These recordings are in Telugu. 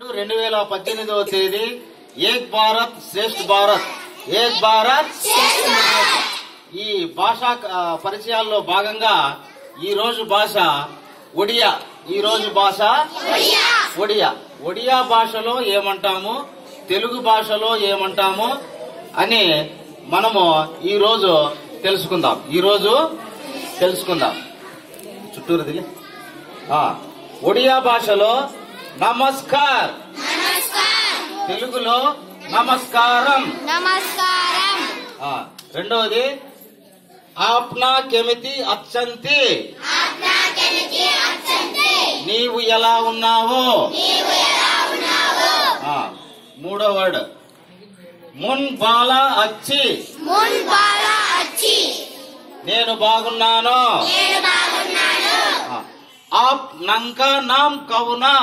రెండు వేల పద్దెనిమిదవ తేదీ ఏక్ భారత్ శ్రేష్ఠ భారత్ ఏక్ భారత్ ఈ భాషా ఆ, పరిచయాల్లో భాగంగా ఈ రోజు భాష ఒడియా ఈ రోజు భాష ఒడియా ఒడియా భాషలో ఏమంటాము తెలుగు భాషలో ఏమంటాము అని మనము ఈ రోజు తెలుసుకుందాం ఈ రోజు తెలుసుకుందాం చుట్టూరు దిగి ఆ, ఒడియా భాషలో నమస్కార్ తెలుగులో నమస్కారం నమస్కారం ఆ, రెండవది ఆప్నా కెమితి అచ్చంతి నీవు ఎలా ఉన్నావు ఆ, మూడో వర్డ్ మున్ బాల అచ్చి మున్ బాల అచ్చి నేను బాగున్నాను నేను బాగున్నాను ఆ, ఆప్ నంక నామ్ కవునా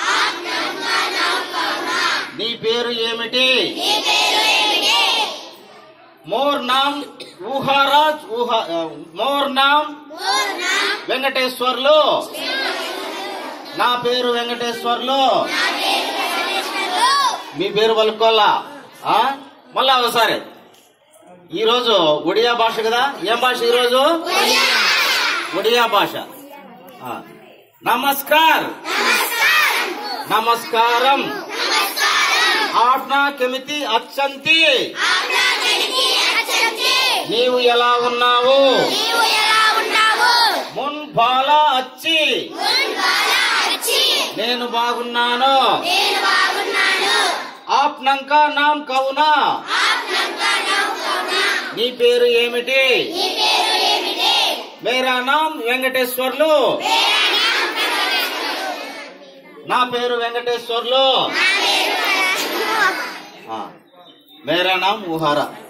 నీ పేరు ఏమిటి నీ పేరు ఏమిటి మోర్ నామ్ ఊహారాజ్ ఊహా ఆ, మోర్ నామ్ పూర్ణం వెంకటేశ్వర్లు నా పేరు వెంకటేశ్వర్లు మీ పేరు పలుకోవాలా ఆ? మళ్ళా ఒకసారి ఈ రోజు ఒడియా భాష కదా ఏం భాష ఈ రోజు ఒడియా భాష ఆ. నమస్కార్ నమస్కారం ఆప్నా కెమితి అచ్చంతి నీవు ఎలా ఉన్నావు నీవు ఎలా ఉన్నావు మున్ బాల అచ్చి మున్ బాల అచ్చి నేను బాగున్నాను నేను బాగున్నాను ఆప్నంక నామ్ కవునా నీ పేరు ఏమిటి నీ పేరు ఏమిటి మేరా నామ్ వెంకటేశ్వర్లు నా పేరు వెంకటేశ్వర్లు ఆ, మేరా నామ్ ఊహారా